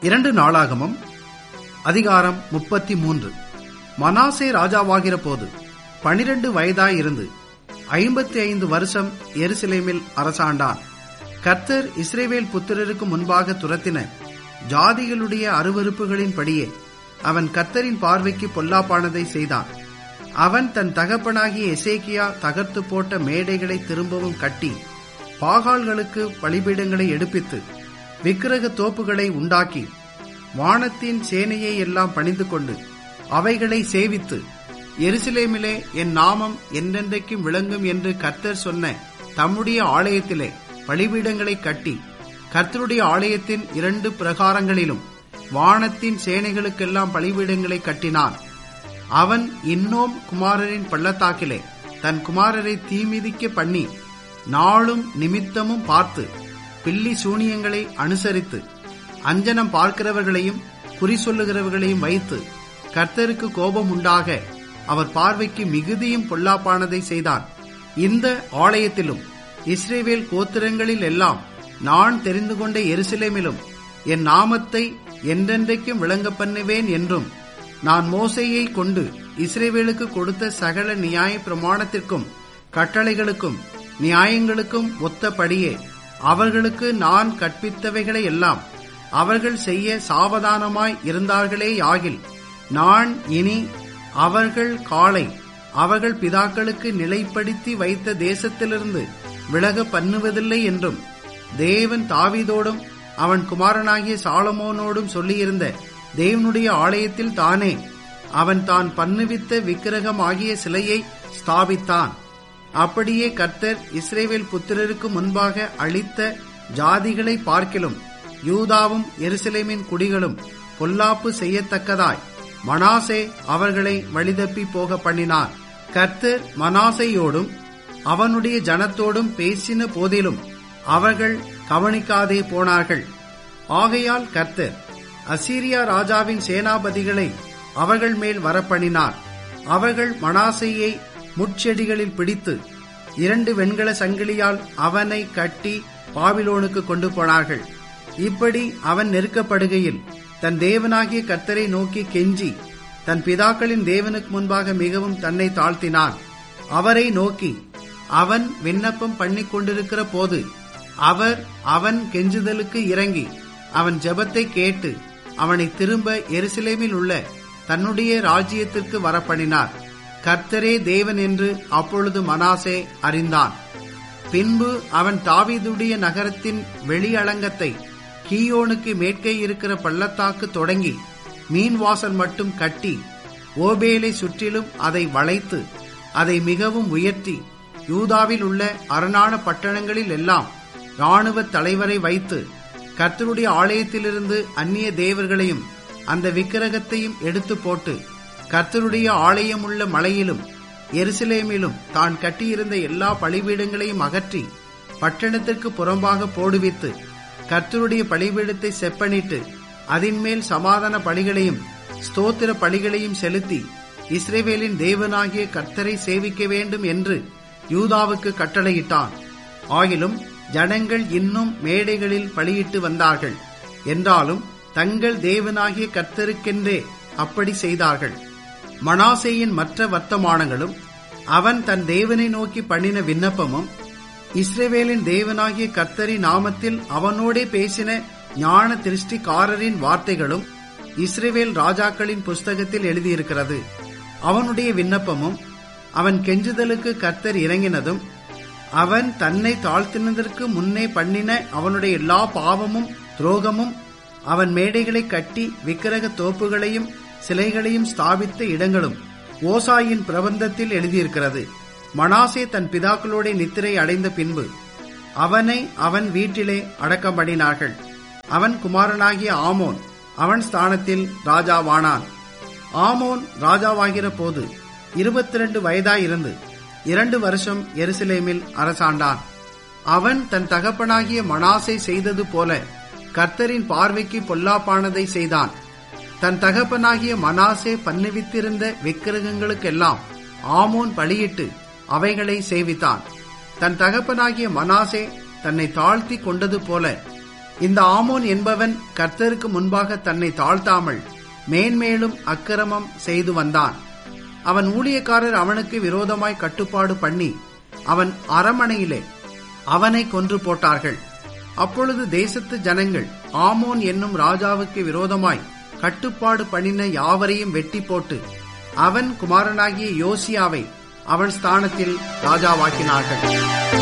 இரண்டு நாளாகமும் அதிகாரம் முப்பத்தி மூன்று மனாசே ராஜாவாகிற போது பனிரெண்டு வயதாயிருந்து ஐம்பத்தி ஐந்து வருஷம் எருசலேமில் அரசாண்டான் கர்த்தர் இஸ்ரேவேல் புத்திரருக்கு முன்பாக துரத்தின ஜாதிகளுடைய அருவறுப்புகளின்படியே அவன் கர்த்தரின் பார்வைக்கு பொல்லாப்பானதை செய்தான் அவன் தன் தகப்பனாகிய எசேக்கியா தகர்த்து போட்ட மேடைகளை திரும்பவும் கட்டி பாகால்களுக்கு பலிபீடங்களை எடுப்பித்து விக்கிரக தோப்புகளை உண்டாக்கி வானத்தின் சேனையை எல்லாம் பணிந்து கொண்டு அவைகளை சேவித்து எருசலேமிலே என் நாமம் என்றென்றைக்கும் விளங்கும் என்று கர்த்தர் சொன்ன தம்முடைய ஆலயத்திலே பலிபீடங்களை கட்டி கர்த்தருடைய ஆலயத்தின் இரண்டு பிரகாரங்களிலும் வானத்தின் சேனைகளுக்கெல்லாம் பலிபீடங்களை கட்டினான் அவன் இன்னோம் குமாரரின் பள்ளத்தாக்கிலே தன் குமாரரை தீமிதிக்க பண்ணி நாளும் நிமித்தமும் பார்த்து பில்லி சூனியங்களை அனுசரித்து அஞ்சனம் பார்க்கிறவர்களையும் குறி சொல்லுகிறவர்களையும் வைத்து கர்த்தருக்கு கோபம் உண்டாக அவர் பார்வைக்கு மிகுதியும் பொல்லாப்பானதை செய்தான் இந்த ஆலயத்திலும் இஸ்ரேவேல் கோத்திரங்களில் எல்லாம் நான் தெரிந்து கொண்ட எருசலேமிலும் என் நாமத்தை என்றென்றைக்கும் விளங்க பண்ணுவேன் என்றும் நான் மோசையை கொண்டு இஸ்ரேவேலுக்கு கொடுத்த சகல நியாய பிரமாணத்திற்கும் கட்டளைகளுக்கும் நியாயங்களுக்கும் ஒத்தபடியே அவர்களுக்கு நான் கற்பித்தவைகளை எல்லாம் அவர்கள் செய்ய சாவதானமாய் இருந்தார்களே யாகில் நான் இனி அவர்கள் காலை அவர்கள் பிதாக்களுக்கு நிலைப்படுத்தி வைத்த தேசத்திலிருந்து விலக பண்ணுவதில்லை என்றும் தேவன் தாவீதோடும் அவன் குமாரனாகிய சாலமோனோடும் சொல்லியிருந்த தேவனுடைய ஆலயத்தில் தானே அவன் தான் பண்ணுவித்த விக்கிரகம் ஆகிய சிலையை ஸ்தாபித்தான் அப்படியே கர்த்தர் இஸ்ரேவேல் புத்திரருக்கு முன்பாக அளித்த ஜாதிகளை பார்க்கிலும் யூதாவும் எருசலேமின் குடிகளும் பொல்லாப்பு செய்யத்தக்கதாய் மனாசே அவர்களை வழிதப்பி போக பண்ணினார் கர்த்தர் மனாசையோடும் அவனுடைய ஜனத்தோடும் பேசின போதிலும் அவர்கள் கவனிக்காதே போனார்கள் ஆகையால் கர்த்தர் அசீரியா ராஜாவின் சேனாபதிகளை அவர்கள் மேல் வரப்பண்ணினார் அவர்கள் மனாசையை முட்செடிகளில் பிடித்து இரண்டு வெண்கல சங்கிலியால் அவனை கட்டி பாபிலோனுக்கு கொண்டு போனார்கள் இப்படி அவன் நெருக்கப்படுகையில் தன் தேவனாகிய கர்த்தரை நோக்கி கெஞ்சி தன் பிதாக்களின் தேவனுக்கு முன்பாக மிகவும் தன்னை தாழ்த்தினான் அவரை நோக்கி அவன் விண்ணப்பம் பண்ணி கொண்டிருக்கிற போது அவர் அவன் கெஞ்சுதலுக்கு இறங்கி அவன் ஜெபத்தை கேட்டு அவனை திரும்ப எருசலேமில் உள்ள தன்னுடைய ராஜ்யத்திற்கு வரப்பண்ணினார் கர்த்தரே தேவன் என்று அப்பொழுது மனாசே அறிந்தான் பின்பு அவன் தாவீதுடைய நகரத்தின் வெளியலங்கத்தை கீயோனுக்கு மேற்கே இருக்கிற பள்ளத்தாக்கு தொடங்கி மீன் வாசல் மட்டும் கட்டி ஓபேலை சுற்றிலும் அதை வளைத்து அதை மிகவும் உயர்த்தி யூதாவில் உள்ள அரணான பட்டணங்களில் எல்லாம் இராணுவ தலைவரை வைத்து கர்த்தருடைய ஆலயத்திலிருந்து அந்நிய தேவர்களையும் அந்த விக்கிரகத்தையும் எடுத்து போட்டு கர்த்தருடைய ஆலயம் உள்ள மலையிலும் எருசலேமிலும் தான் கட்டியிருந்த எல்லா பலிபீடங்களையும் அகற்றி பட்டணத்திற்கு புறம்பாக போடுவித்து கர்த்தருடைய பலிபீடத்தை செப்பனிட்டு அதின்மேல் சமாதான பலிகளையும் ஸ்தோத்திர பலிகளையும் செலுத்தி இஸ்ரேவேலின் தேவனாகிய கர்த்தரை சேவிக்க வேண்டும் என்று யூதாவுக்கு கட்டளையிட்டான் ஆகிலும் ஜனங்கள் இன்னும் மேடைகளில் பலியிட்டு வந்தார்கள் என்றாலும் தங்கள் தேவனாகிய கர்த்தருக்கென்றே அப்படி செய்தார்கள் மனாசேயின் மற்ற வர்த்தமானங்களும் அவன் தன் தேவனை நோக்கி பண்ணின விண்ணப்பமும் இஸ்ரேவேலின் தேவனாகிய கர்த்தரின் நாமத்தில் அவனோடே பேசின ஞான திருஷ்டிக்காரரின் வார்த்தைகளும் இஸ்ரேவேல் ராஜாக்களின் புஸ்தகத்தில் எழுதியிருக்கிறது அவனுடைய விண்ணப்பமும் அவன் கெஞ்சுதலுக்கு கர்த்தர் இறங்கினதும் அவன் தன்னை தாழ்த்தினதற்கு முன்னே பண்ணின அவனுடைய எல்லா பாவமும் துரோகமும் அவன் மேடைகளை கட்டி விக்கிரக தோப்புகளையும் சிலைகளையும் ஸ்தாபித்த இடங்களும் ஓசாயின் பிரபந்தத்தில் எழுதியிருக்கிறது மனாசே தன் பிதாக்களோட நித்திரை அடைந்த பின்பு அவனை அவன் வீட்டிலே அடக்கம் பண்ணினார்கள் அவன் குமாரனாகிய ஆமோன் அவன் ஸ்தானத்தில் ராஜாவானான் ஆமோன் ராஜாவாகிற போது இருபத்தி ரெண்டு வயதாயிருந்து இரண்டு வருஷம் எருசலேமில் அரசாண்டான் அவன் தன் தகப்பனாகிய மனாசை செய்தது போல கர்த்தரின் பார்வைக்கு பொல்லாப்பானதை செய்தான் தன் தகப்பனாகிய மனாசே பண்ணுவித்திருந்த விக்கிரகங்களுக்கெல்லாம் ஆமோன் பலியிட்டு அவைகளை சேவித்தான் தன் தகப்பனாகிய மனாசே தன்னை தாழ்த்தி கொண்டது போல இந்த ஆமோன் என்பவன் கர்த்தருக்கு முன்பாக தன்னை தாழ்த்தாமல் மேன்மேலும் அக்கிரமம் செய்து வந்தான் அவன் ஊழியக்காரர் அவனுக்கு விரோதமாய் கட்டுப்பாடு பண்ணி அவன் அரமனையிலே அவனை கொன்று போட்டார்கள் அப்பொழுது தேசத்து ஜனங்கள் ஆமோன் என்னும் ராஜாவுக்கு விரோதமாய் கட்டுப்பாடு பண்ணின யாவரையும் வெட்டி போட்டு அவன் குமாரனாகிய யோசியாவை அவன் ஸ்தானத்தில் ராஜாவாக்கினார்கள்